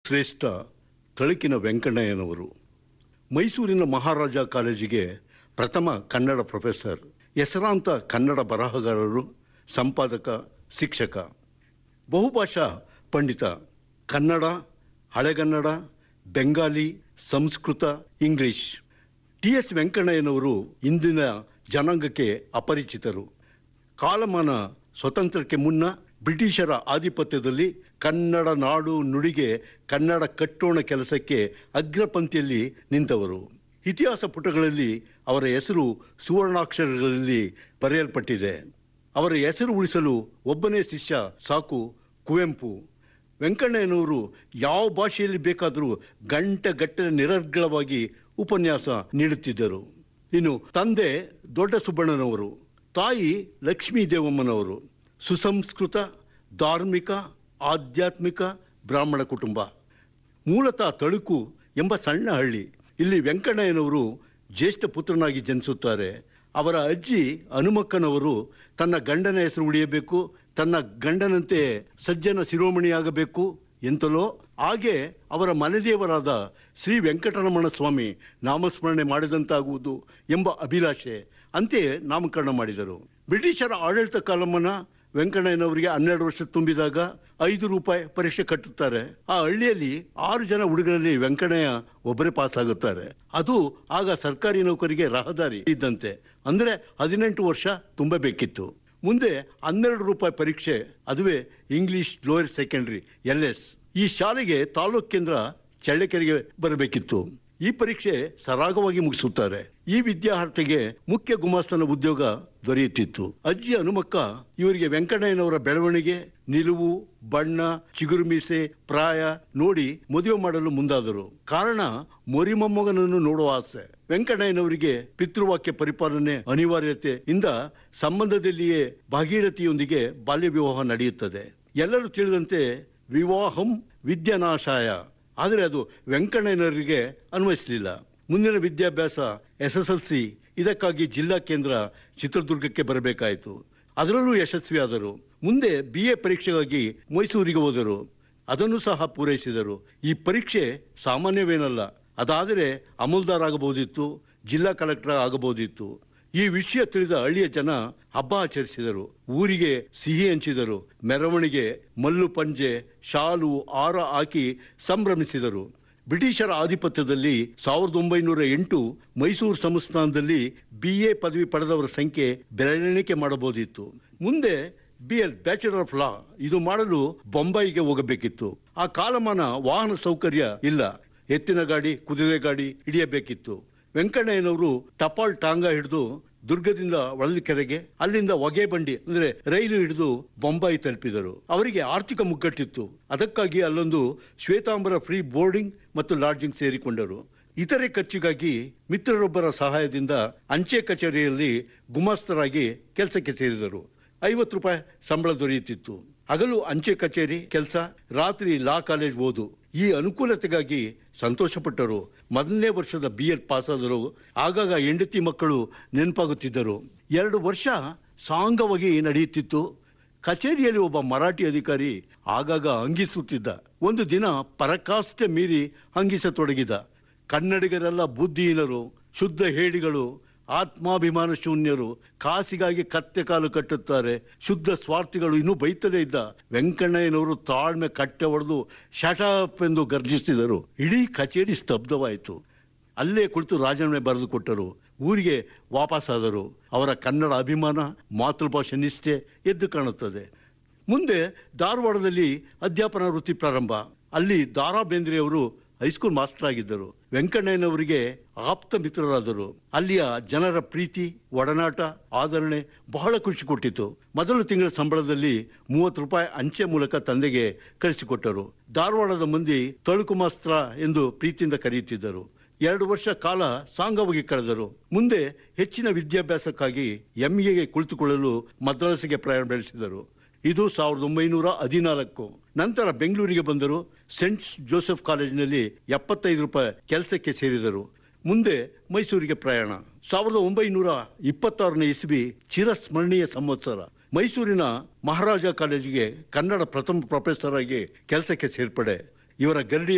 ಶ್ರೇಷ್ಠ ತಳುಕಿನ ವೆಂಕಣ್ಣಯ್ಯನವರು ಮೈಸೂರಿನ ಮಹಾರಾಜ ಕಾಲೇಜಿಗೆ ಪ್ರಥಮ ಕನ್ನಡ ಪ್ರೊಫೆಸರ್ ಹೆಸರಾಂತ ಕನ್ನಡ ಬರಹಗಾರರು ಸಂಪಾದಕ ಶಿಕ್ಷಕ ಬಹುಭಾಷಾ ಪಂಡಿತ Kannada Halegannada Bengali Sanskrit English T S ವೆಂಕಣ್ಣಯ್ಯನವರು ಇಂದಿನ ಜನಾಂಗಕ್ಕೆ ಅಪರಿಚಿತರು ಕಾಲಮಾನ ಸ್ವತಂತ್ರಕ್ಕೆ ಮುನ್ನ ಬ್ರಿಟಿಷರ ಆಧಿಪತ್ಯದಲ್ಲಿ ಕನ್ನಡ ನಾಡು ನುಡಿಗೆ ಕನ್ನಡ ಕಟ್ಟೋಣ ಕೆಲಸಕ್ಕೆ ಅಗ್ರಪಂಕ್ತಿಯಲ್ಲಿ ನಿಂತವರು ಇತಿಹಾಸ ಪುಟಗಳಲ್ಲಿ ಅವರ ಹೆಸರು ಸುವರ್ಣಾಕ್ಷರಗಳಲ್ಲಿ ಬರೆಯಲ್ಪಟ್ಟಿದೆ ಅವರ ಹೆಸರು ಉಳಿಸಲು ಒಬ್ಬನೇ ಶಿಷ್ಯ ಸಾಕು ಕುವೆಂಪು ವೆಂಕಣ್ಣಯ್ಯನವರು ಯಾವ ಭಾಷೆಯಲ್ಲಿ ಬೇಕಾದರೂ ಗಂಟೆಗಟ್ಟಲೆ ನಿರರ್ಗಳವಾಗಿ ಉಪನ್ಯಾಸ ನೀಡುತ್ತಿದ್ದರು ಇನ್ನು ತಂದೆ ದೊಡ್ಡ ಸುಬ್ಬಣ್ಣನವರು ತಾಯಿ ಲಕ್ಷ್ಮೀ ದೇವಮ್ಮನವರು ಸುಸಂಸ್ಕೃತ ಧಾರ್ಮಿಕ ಆಧ್ಯಾತ್ಮಿಕ ಬ್ರಾಹ್ಮಣ ಕುಟುಂಬ ಮೂಲತಃ ತಳುಕು ಎಂಬ ಸಣ್ಣ ಹಳ್ಳಿ ಇಲ್ಲಿ ವೆಂಕಣ್ಣಯ್ಯನವರು ಜ್ಯೇಷ್ಠ ಪುತ್ರನಾಗಿ ಜನಿಸುತ್ತಾರೆ ಅವರ ಅಜ್ಜಿ ಹನುಮಕ್ಕನವರು ತನ್ನ ಗಂಡನ ಹೆಸರು ಉಳಿಯಬೇಕು ತನ್ನ ಗಂಡನಂತೆ ಸಜ್ಜನ ಶಿರೋಮಣಿಯಾಗಬೇಕು ಎಂತಲೋ ಹಾಗೆ ಅವರ ಮನೆದೇವರಾದ ಶ್ರೀ ವೆಂಕಟರಮಣ ಸ್ವಾಮಿ ನಾಮಸ್ಮರಣೆ ಮಾಡಿದಂತಾಗುವುದು ಎಂಬ ಅಭಿಲಾಷೆ ಅಂತೆಯೇ ನಾಮಕರಣ ಮಾಡಿದರು ಬ್ರಿಟಿಷರ ಆಡಳಿತ ಕಾಲಮನ ವೆಂಕಣ್ಣಯ್ಯನವರಿಗೆ ಹನ್ನೆರಡು ವರ್ಷ ತುಂಬಿದಾಗ ಐದು ರೂಪಾಯಿ ಪರೀಕ್ಷೆ ಕಟ್ಟುತ್ತಾರೆ ಆ ಹಳ್ಳಿಯಲ್ಲಿ ಆರು ಜನ ಹುಡುಗರಲ್ಲಿ ವೆಂಕಣ್ಣಯ್ಯ ಒಬ್ಬರೇ ಪಾಸ್ ಆಗುತ್ತಾರೆ ಅದು ಆಗ ಸರ್ಕಾರಿ ನೌಕರಿಗೆ ರಹದಾರಿ ಇದ್ದಂತೆ ಅಂದ್ರೆ ಹದಿನೆಂಟು ವರ್ಷ ತುಂಬಬೇಕಿತ್ತು ಮುಂದೆ ಹನ್ನೆರಡು ರೂಪಾಯಿ ಪರೀಕ್ಷೆ ಅದುವೇ English lower secondary L S ಈ ಶಾಲೆಗೆ ತಾಲೂಕ್ ಕೇಂದ್ರ ಚಳ್ಳಕೆರೆಗೆ ಬರಬೇಕಿತ್ತು ಈ ಪರೀಕ್ಷೆ ಸರಾಗವಾಗಿ ಮುಗಿಸುತ್ತಾರೆ ಈ ವಿದ್ಯಾರ್ಥಿಗೆ ಮುಖ್ಯ ಗುಮಾಸ್ತನ ಉದ್ಯೋಗ ದೊರೆಯುತ್ತಿತ್ತು ಅಜ್ಜಿ ಹನುಮಕ್ಕ ಇವರಿಗೆ ವೆಂಕಣ್ಣಯ್ಯನವರ ಬೆಳವಣಿಗೆ ನಿಲುವು ಬಣ್ಣ ಚಿಗುರು ಮೀಸೆ ಪ್ರಾಯ ನೋಡಿ ಮದುವೆ ಮಾಡಲು ಮುಂದಾದರು ಕಾರಣ ಮೊರಿಮೊಮ್ಮಗನನ್ನು ನೋಡುವ ಆಸೆ ವೆಂಕಣ್ಣಯ್ಯನವರಿಗೆ ಪಿತೃವಾಕ್ಯ ಪರಿಪಾಲನೆ ಅನಿವಾರ್ಯತೆಯಿಂದ ಸಂಬಂಧದಲ್ಲಿಯೇ ಭಾಗೀರಥಿಯೊಂದಿಗೆ ಬಾಲ್ಯ ವಿವಾಹ ನಡೆಯುತ್ತದೆ ಎಲ್ಲರೂ ತಿಳಿದಂತೆ ವಿವಾಹಂ ವಿದ್ಯಾನಾಶಾಯ ಆದರೆ ಅದು ವೆಂಕಣ್ಣಯ್ಯನವರಿಗೆ ಅನ್ವಯಿಸಲಿಲ್ಲ ಮುಂದಿನ ವಿದ್ಯಾಭ್ಯಾಸ ಎಸ್ ಎಸ್ ಎಲ್ ಸಿ ಇದಕ್ಕಾಗಿ ಜಿಲ್ಲಾ ಕೇಂದ್ರ ಚಿತ್ರದುರ್ಗಕ್ಕೆ ಬರಬೇಕಾಯಿತು ಅದರಲ್ಲೂ ಯಶಸ್ವಿಯಾದರು ಮುಂದೆ ಬಿ ಎ ಪರೀಕ್ಷೆಗಾಗಿ ಮೈಸೂರಿಗೆ ಹೋದರು ಅದನ್ನು ಸಹ ಪೂರೈಸಿದರು ಈ ಪರೀಕ್ಷೆ ಸಾಮಾನ್ಯವೇನಲ್ಲ ಅದಾದರೆ ಅಮಲ್ದಾರ್ ಆಗಬಹುದಿತ್ತು ಜಿಲ್ಲಾ ಕಲೆಕ್ಟರ್ ಆಗಬಹುದಿತ್ತು ಈ ವಿಷಯ ತಿಳಿದ ಹಳ್ಳಿಯ ಜನ ಹಬ್ಬ ಆಚರಿಸಿದರು ಊರಿಗೆ ಸಿಹಿ ಹಂಚಿದರು ಮೆರವಣಿಗೆ ಮಲ್ಲು ಪಂಜೆ ಶಾಲು ಆರ ಹಾಕಿ ಸಂಭ್ರಮಿಸಿದರು ಬ್ರಿಟಿಷರ ಆಧಿಪತ್ಯದಲ್ಲಿ ಸಾವಿರದ ಒಂಬೈನೂರ ಎಂಟು ಮೈಸೂರು ಸಂಸ್ಥಾನದಲ್ಲಿ ಬಿ ಎ ಪದವಿ ಪಡೆದವರ ಸಂಖ್ಯೆ ಬೆರಳೆಣಿಕೆ ಮಾಡಬಹುದಿತ್ತು ಮುಂದೆ B L bachelor of law ಇದು ಮಾಡಲು ಬೊಂಬಾಯಿಗೆ ಹೋಗಬೇಕಿತ್ತು ಆ ಕಾಲಮಾನ ವಾಹನ ಸೌಕರ್ಯ ಇಲ್ಲ ಎತ್ತಿನ ಗಾಡಿ ಕುದುರೆ ಗಾಡಿ ಹಿಡಿಯಬೇಕಿತ್ತು ವೆಂಕಣ್ಣಯ್ಯನವರು ಟಪಾಲ್ ಟಾಂಗ ಹಿಡಿದು ದುರ್ಗದಿಂದ ಕೆರೆಗೆ ಅಲ್ಲಿಂದ ಹೊಗೆ ಬಂಡಿ ಅಂದ್ರೆ ರೈಲು ಹಿಡಿದು ಬೊಂಬಾಯಿ ತಲುಪಿದರು ಅವರಿಗೆ ಆರ್ಥಿಕ ಮುಗ್ಗಟ್ಟಿತ್ತು ಅದಕ್ಕಾಗಿ ಅಲ್ಲೊಂದು ಶ್ವೇತಾಂಬರ ಫ್ರೀ ಬೋರ್ಡಿಂಗ್ ಮತ್ತು ಲಾಡ್ಜಿಂಗ್ ಸೇರಿಕೊಂಡರು ಇತರೆ ಖರ್ಚಿಗಾಗಿ ಮಿತ್ರರೊಬ್ಬರ ಸಹಾಯದಿಂದ ಅಂಚೆ ಕಚೇರಿಯಲ್ಲಿ ಗುಮಾಸ್ತರಾಗಿ ಕೆಲಸಕ್ಕೆ ಸೇರಿದರು ಐವತ್ತು ರೂಪಾಯಿ ಸಂಬಳ ದೊರೆಯುತ್ತಿತ್ತು ಹಗಲು ಅಂಚೆ ಕಚೇರಿ ಕೆಲಸ ರಾತ್ರಿ ಲಾ ಕಾಲೇಜ್ ಓದು ಈ ಅನುಕೂಲತೆಗಾಗಿ ಸಂತೋಷಪಟ್ಟರು ಮೊದಲನೇ ವರ್ಷದ ಬಿ ಎಡ್ ಪಾಸಾದರು ಆಗಾಗ ಹೆಂಡತಿ ಮಕ್ಕಳು ನೆನಪಾಗುತ್ತಿದ್ದರು ಎರಡು ವರ್ಷ ಸಾಂಗವಾಗಿ ನಡೆಯುತ್ತಿತ್ತು ಕಚೇರಿಯಲ್ಲಿ ಒಬ್ಬ ಮರಾಠಿ ಅಧಿಕಾರಿ ಆಗಾಗ ಹಂಗಿಸುತ್ತಿದ್ದ ಒಂದು ದಿನ ಪರಕಾಷ್ಠೆ ಮೀರಿ ಹಂಗಿಸತೊಡಗಿದ ಕನ್ನಡಿಗರೆಲ್ಲ ಬುದ್ಧಿಹೀನರು ಶುದ್ಧ ಹೇಡಿಗಳು ಆತ್ಮಾಭಿಮಾನ ಶೂನ್ಯರು ಕಾಸಿಗಾಗಿ ಕತ್ತೆ ಕಾಲು ಕಟ್ಟುತ್ತಾರೆ ಶುದ್ಧ ಸ್ವಾರ್ಥಿಗಳು ಇನ್ನೂ ಬೈತಲೇ ಇದ್ದ ವೆಂಕಣ್ಣಯ್ಯನವರು ತಾಳ್ಮೆ ಕಟ್ಟೆ ಹೊಡೆದು ಶಟಪ್ ಎಂದು ಗರ್ಜಿಸಿದರು ಇಡೀ ಕಚೇರಿ ಸ್ತಬ್ಧವಾಯಿತು ಅಲ್ಲೇ ಕುಳಿತು ರಾಜೀನಾಮೆ ಬರೆದು ಕೊಟ್ಟರು ಊರಿಗೆ ವಾಪಸ್ಸಾದರು ಅವರ ಕನ್ನಡ ಅಭಿಮಾನ ಮಾತೃಭಾಷೆ ನಿಷ್ಠೆ ಎದ್ದು ಕಾಣುತ್ತದೆ ಮುಂದೆ ಧಾರವಾಡದಲ್ಲಿ ಅಧ್ಯಾಪನ ವೃತ್ತಿ ಪ್ರಾರಂಭ ಅಲ್ಲಿ ದಾರಾ ಬೇಂದ್ರೆಯವರು ಹೈಸ್ಕೂಲ್ ಮಾಸ್ಟರ್ ಆಗಿದ್ದರು ವೆಂಕಣ್ಣಯ್ಯನವರಿಗೆ ಆಪ್ತ ಮಿತ್ರರಾದರು ಅಲ್ಲಿಯ ಜನರ ಪ್ರೀತಿ ಒಡನಾಟ ಆದರಣೆ ಬಹಳ ಖುಷಿ ಕೊಟ್ಟಿತು ಮೊದಲ ತಿಂಗಳ ಸಂಬಳದಲ್ಲಿ ಮೂವತ್ತು ರೂಪಾಯಿ ಅಂಚೆ ಮೂಲಕ ತಂದೆಗೆ ಕಳಿಸಿಕೊಟ್ಟರು ಧಾರವಾಡದ ಮಂದಿ ತಳುಕು ಮಾಸ್ತ್ರ ಎಂದು ಪ್ರೀತಿಯಿಂದ ಕರೆಯುತ್ತಿದ್ದರು ಎರಡು ವರ್ಷ ಕಾಲ ಸಾಂಗವಾಗಿ ಕಳೆದರು ಮುಂದೆ ಹೆಚ್ಚಿನ ವಿದ್ಯಾಭ್ಯಾಸಕ್ಕಾಗಿ ಎಂಎಗೆ ಕುಳಿತುಕೊಳ್ಳಲು ಮದ್ರಾಸಿಗೆ ಪ್ರಯಾಣ ಬೆಳೆಸಿದರು ಇದು ಸಾವಿರದ ಒಂಬೈನೂರ ಹದಿನಾಲ್ಕು ನಂತರ ಬೆಂಗಳೂರಿಗೆ ಬಂದರು ಸೆಂಟ್ ಜೋಸೆಫ್ ಕಾಲೇಜಿನಲ್ಲಿ ಎಪ್ಪತ್ತೈದು ರೂಪಾಯಿ ಕೆಲಸಕ್ಕೆ ಸೇರಿದರು ಮುಂದೆ ಮೈಸೂರಿಗೆ ಪ್ರಯಾಣ ಸಾವಿರದ ಒಂಬೈನೂರ ಇಪ್ಪತ್ತಾರನೇ ಇಸ್ವಿ ಚಿರಸ್ಮರಣೀಯ ಸಂವತ್ಸರ ಮೈಸೂರಿನ ಮಹಾರಾಜ ಕಾಲೇಜಿಗೆ ಕನ್ನಡ ಪ್ರಥಮ ಪ್ರೊಫೆಸರ್ ಆಗಿ ಕೆಲಸಕ್ಕೆ ಸೇರ್ಪಡೆ ಇವರ ಗರಡಿ